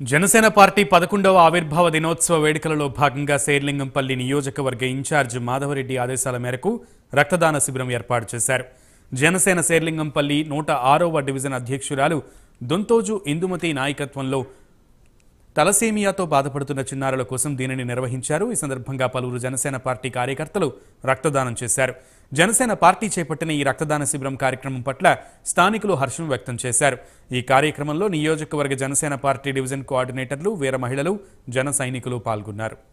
Janasena party పదకొండవ ఆవిర్భావ దినోత్సవ వేడుకలలో భాగంగా శేర్లింగంపల్లి నియోజకవర్గ ఇన్ఛార్జ్ మాధవరెడ్డి ఆదేశాల మేరకు రక్తదాన శిబిరం ఏర్పాటు చేశారు జనసేన శేర్లింగంపల్లి నూట ఆరవ డివిజన్ అధ్యక్షురాలు దొంతోజు ఇందుమతి నాయకత్వంలో తలసేమియాతో బాధపడుతున్న చిన్నారుల కోసం దీనిని నిర్వహించారు ఈ సందర్భంగా పలువురు జనసేన పార్టీ కార్యకర్తలు రక్తదానం చేశారు జనసేన పార్టీ చేపట్టిన ఈ రక్తదాన శిబిరం కార్యక్రమం పట్ల స్థానికులు హర్షం వ్యక్తం చేశారు ఈ కార్యక్రమంలో నియోజకవర్గ జనసేన పార్టీ డివిజన్ కోఆర్డినేటర్లు వీర మహిళలు జన సైనికులు పాల్గొన్నారు